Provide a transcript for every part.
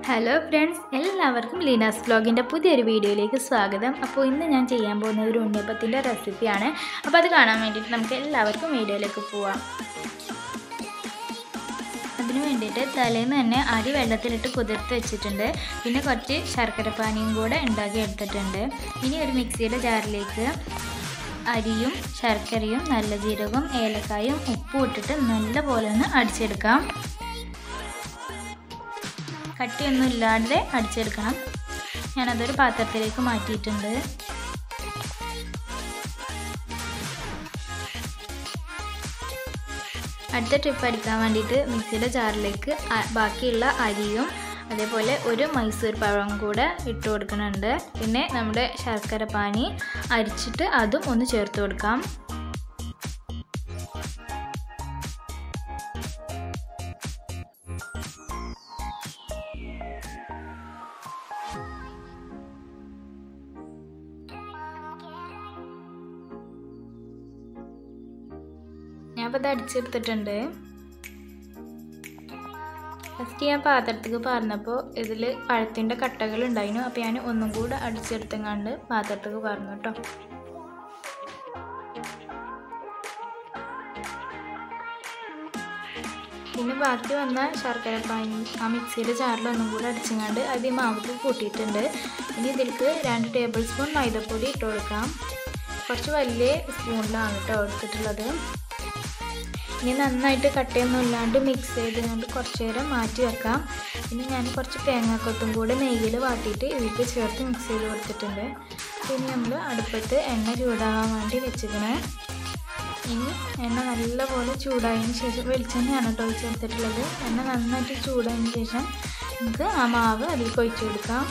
hello friends എല്ലാവർക്കും ലീനാസ് വ്ലോഗിൻ്റെ പുതിയൊരു വീഡിയോയിലേക്ക് സ്വാഗതം അപ്പോൾ ഇന്ന് ഞാൻ ചെയ്യാൻ പോകുന്നത് ഒരു ഉണ്ണിയപ്പത്തിൻ്റെ റെസിപ്പിയാണ് അപ്പോൾ അത് കാണാൻ വേണ്ടിയിട്ട് നമുക്ക് എല്ലാവർക്കും വീഡിയോയിലേക്ക് പോവാം അതിന് വേണ്ടിയിട്ട് തലേന്ന് തന്നെ അരി വെള്ളത്തിലിട്ട് കുതിർത്ത് വെച്ചിട്ടുണ്ട് പിന്നെ കുറച്ച് ശർക്കരപ്പാനിയും കൂടെ ഉണ്ടാക്കി എടുത്തിട്ടുണ്ട് ഇനി ഒരു മിക്സിയുടെ ജാറിലേക്ക് അരിയും ശർക്കരയും നല്ല ജീരകവും ഏലക്കായും ഉപ്പും ഇട്ടിട്ട് നല്ല പോലെ ഒന്ന് അടിച്ചെടുക്കാം കട്ടിയൊന്നും ഇല്ലാതെ അടിച്ചെടുക്കണം ഞാനതൊരു പാത്രത്തിലേക്ക് മാറ്റിയിട്ടുണ്ട് അടുത്ത ട്രിപ്പ് അടിക്കാൻ വേണ്ടിയിട്ട് മിക്സിയുടെ ജാറിലേക്ക് ബാക്കിയുള്ള അരിയും അതേപോലെ ഒരു മൈസൂർ പഴം കൂടെ ഇട്ട് കൊടുക്കുന്നുണ്ട് പിന്നെ നമ്മുടെ ശർക്കര പാനി അരിച്ചിട്ട് അതും ഒന്ന് ചേർത്ത് കൊടുക്കാം ഞാനിപ്പോൾ ഇത് അടിച്ചെടുത്തിട്ടുണ്ട് ഫസ്റ്റ് ഞാൻ പാത്രത്തേക്ക് പറഞ്ഞപ്പോൾ ഇതിൽ പഴത്തിൻ്റെ കട്ടകൾ ഉണ്ടായിരുന്നു അപ്പോൾ ഞാൻ ഒന്നും കൂടെ അടിച്ചെടുത്തങ്ങാണ്ട് പാത്രത്തേക്ക് പറഞ്ഞു കേട്ടോ പിന്നെ ബാക്കി വന്ന ശർക്കര പാനി ആ മിക്സിയുടെ ജാറിൽ ഒന്നും കൂടെ അടിച്ചങ്ങാണ്ട് അത് ഈ മാവത്ത് കൂട്ടിയിട്ടുണ്ട് ഇനി ഇതിലേക്ക് രണ്ട് ടേബിൾ സ്പൂൺ മൈദപ്പൊടി ഇട്ട് കൊടുക്കാം കുറച്ച് വലിയ സ്പൂണിലാണ് കേട്ടോ എടുത്തിട്ടുള്ളത് ഇനി നന്നായിട്ട് കട്ടയൊന്നും ഇല്ലാണ്ട് മിക്സ് ചെയ്തുകൊണ്ട് കുറച്ച് നേരം മാറ്റി വെക്കാം ഇനി ഞാൻ കുറച്ച് തേങ്ങാക്കൊത്തും കൂടെ നെയ്യിൽ വാട്ടിയിട്ട് ഇതിലേക്ക് ചേർത്ത് മിക്സ് ചെയ്ത് കൊടുത്തിട്ടുണ്ട് പിന്നെ നമ്മൾ അടുപ്പത്ത് എണ്ണ ചൂടാകാൻ വേണ്ടി വെച്ചിരിക്കണേ ഇനി എണ്ണ നല്ലപോലെ ചൂടായതിന് ശേഷം വെളിച്ചെണ്ണയാണ് കേട്ടോ ഒഴിച്ച് കൊടുത്തിട്ടുള്ളത് എണ്ണ നന്നായിട്ട് ചൂടായതിന് ശേഷം നമുക്ക് ആ മാവ് അതിലേക്ക് ഒഴിച്ചു കൊടുക്കാം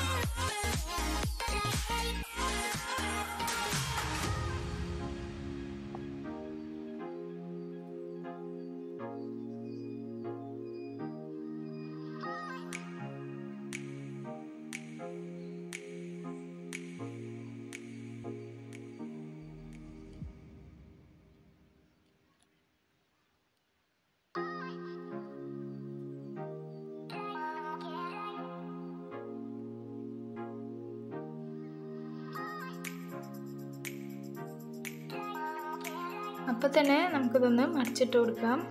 അപ്പോൾ തന്നെ നമുക്കിതൊന്ന് മറിച്ചിട്ട് കൊടുക്കാം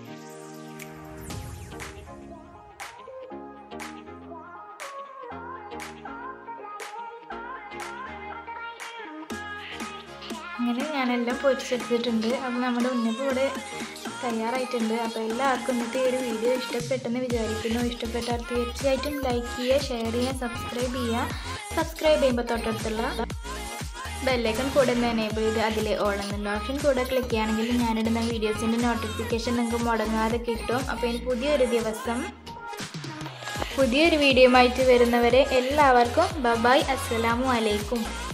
അങ്ങനെ ഞാനെല്ലാം പൊരിച്ചെടുത്തിട്ടുണ്ട് അപ്പോൾ നമ്മുടെ ഉണ്ണിയപ്പം ഇവിടെ തയ്യാറായിട്ടുണ്ട് അപ്പോൾ എല്ലാവർക്കും ഇന്നത്തെ ഈ ഒരു വീഡിയോ ഇഷ്ടപ്പെട്ടെന്ന് വിചാരിക്കുന്നു ഇഷ്ടപ്പെട്ടാൽ തീർച്ചയായിട്ടും ലൈക്ക് ചെയ്യുക ഷെയർ ചെയ്യുക സബ്സ്ക്രൈബ് ചെയ്യുക സബ്സ്ക്രൈബ് ചെയ്യുമ്പോൾ തൊട്ടടുത്തുള്ള ബെല്ലൈക്കൺ കൂടെ ഒന്ന് എനേബിൾ ചെയ്ത് അതിൽ ഓൾ എന്നുള്ള ഓപ്ഷൻ കൂടെ ക്ലിക്ക് ചെയ്യുകയാണെങ്കിൽ ഞാനിടുന്ന വീഡിയോസിൻ്റെ നോട്ടിഫിക്കേഷൻ നിങ്ങൾക്ക് മുടങ്ങാതെ കിട്ടും അപ്പോൾ ഇനി പുതിയൊരു ദിവസം പുതിയൊരു വീഡിയോയുമായിട്ട് വരുന്നവരെ എല്ലാവർക്കും ബബായ് അസ്സലാമു അലൈക്കും